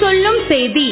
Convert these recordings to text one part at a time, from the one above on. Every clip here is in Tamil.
சொல்லும் செய்தி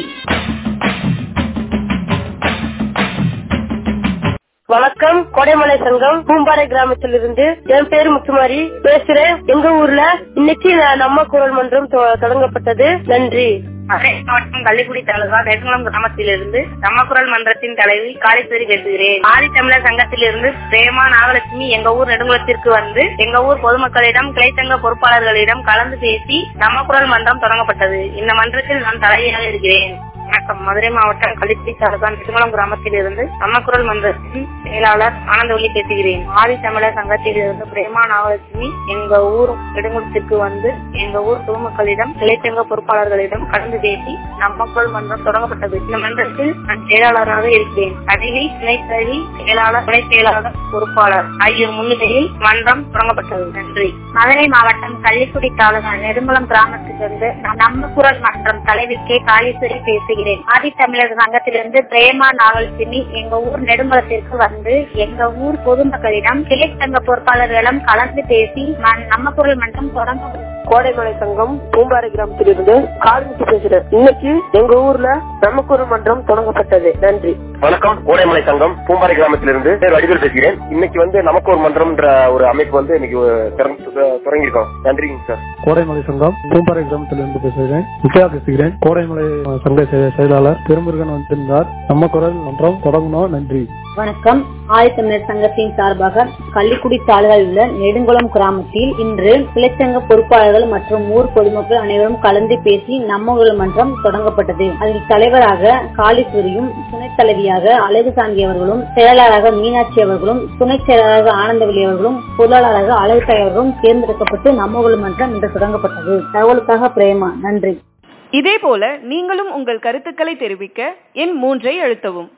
வணக்கம் கொடைமலை சங்கம் பூம்பாறை கிராமத்தில் இருந்து என் பேரு முத்துமாரி பேசுறேன் எங்க ஊர்ல இன்னைக்கு நம்ம குரல் மன்றம் தொ- தொடங்கப்பட்டது நன்றி மதுரை மாவட்டம் கள்ளிக்குடி தாலுகா நெடுங்குளம் கிராமத்திலிருந்து நம்ம குரல் மன்றத்தின் தலைவி காளீஸ்வரி பேசுகிறேன் ஆதி தமிழர் சங்கத்திலிருந்து பிரேமா நாகலட்சுமி எங்க ஊர் நெடுங்குளத்திற்கு வந்து எங்க ஊர் பொதுமக்களிடம் கிளைச்சங்க பொறுப்பாளர்களிடம் கலந்து பேசி நம்ம குரல் மன்றம் தொடங்கப்பட்டது இந்த மன்றத்தில் நான் தலைவியாக இருக்கிறேன் வணக்கம் மதுரை மாவட்டம் கள்ளிக்குடி தாலுகா நெடுங்குளம் கிராமத்திலிருந்து நம்ம குரல் மன்றத்தின் செயலாளர் ஆனந்தவள்ளி பேசுகிறேன் ஆதி தமிழர் சங்கத்திலிருந்து பிரேமா நாகலட்சுமி எங்க ஊர் நெடுங்குளத்திற்கு வந்து எங்க ஊர் பொதுமக்களிடம் கிளைச்சங்க பொறுப்பாளர்களிடம் கலந்து பேசி நம்ம குரல் மன்றம் தொடங்கப்பட்டது இந்த மன்றத்தில் நான் செயலாளராக இருக்கிறேன் அதிலை துணைத் தலைவி செயலாளர் துணை செயலாளர் பொறுப்பாளர் ஆகியோர் முன்னிலையில் மன்றம் தொடங்கப்பட்டது நன்றி மதுரை மாவட்டம் கள்ளிக்குடி தாலுகா நெடுங்குளம் கிராமத்திலிருந்து நான் நம்ம குரல் மன்றம் தலைவி கே காளீஸ்வரி பேசுகிறேன் ஆதித்தமிழர் சங்கத்திலிருந்து பிரேமா நாவல்சினி எங்க ஊர் நெடுங்குளத்திற்கு வந்து எங்க ஊர் பொதுமக்களிடம் கிளை சங்க பொறுப்பாளர்களிடம் கலந்து பேசி ம- நம்ம குரல் மன்றம் தொடங்க கோடைமலை சங்கம் பூம்பாறை கிராமத்தில் இருந்து கார்மிக்கு பேசுறேன் இன்னைக்கு எங்க ஊர்ல நம்ம குரல் மன்றம் தொடங்கப்பட்டது நன்றி வணக்கம் கோடைமலை சங்கம் பூம்பாறை கிராமத்திலிருந்து பேர் வடிவேல் பேசுகிறேன் இன்னைக்கு வந்து நமக்கு ஒரு மன்றம்ன்ற ஒரு அமைப்பு வந்து இன்னைக்கு திறந்து- தொடங்கியிருக்கோம் நன்றிங்க சார் கோடைமலை சங்கம் பூம்பாறை கிராமத்திலிருந்து பேசுகிறேன் விஜயா பேசுகிறேன் கோடைமலை அஹ், சங்க செய- செயலாளர் திருமுருகன் வந்திருந்தார் நம்ம குரல் மன்றம் தொடங்கணும் நன்றி வணக்கம் ஆதித்தமிழர் சங்கத்தின் சார்பாக கள்ளிக்குடி தாலுகாவில் உள்ள நெடுங்குளம் கிராமத்தில் இன்று கிளைச்சங்க பொறுப்பாளர்கள் மற்றும் ஊர் பொதுமக்கள் அனைவரும் கலந்து பேசி நம்ம ஊர் மன்றம் தொடங்கப்பட்டது அதில் தலைவராக காளீஸ்வரியும் துணைத் தலைவியாக அழகுசாமி அவர்களும் செயலாளராக மீனாட்சி அவர்களும் துணைச் செயலாளராக ஆனந்தவெளி அவர்களும் பொருளாளராக அழகுசாமி அவர்களும் தேர்ந்தெடுக்கப்பட்டு நம்ம ஊர் மன்றம் இன்று தொடங்கப்பட்டது தகவலுக்காக பிரேமா நன்றி இதேபோல நீங்களும் உங்கள் கருத்துக்களை தெரிவிக்க எண் மூன்றை அழுத்தவும்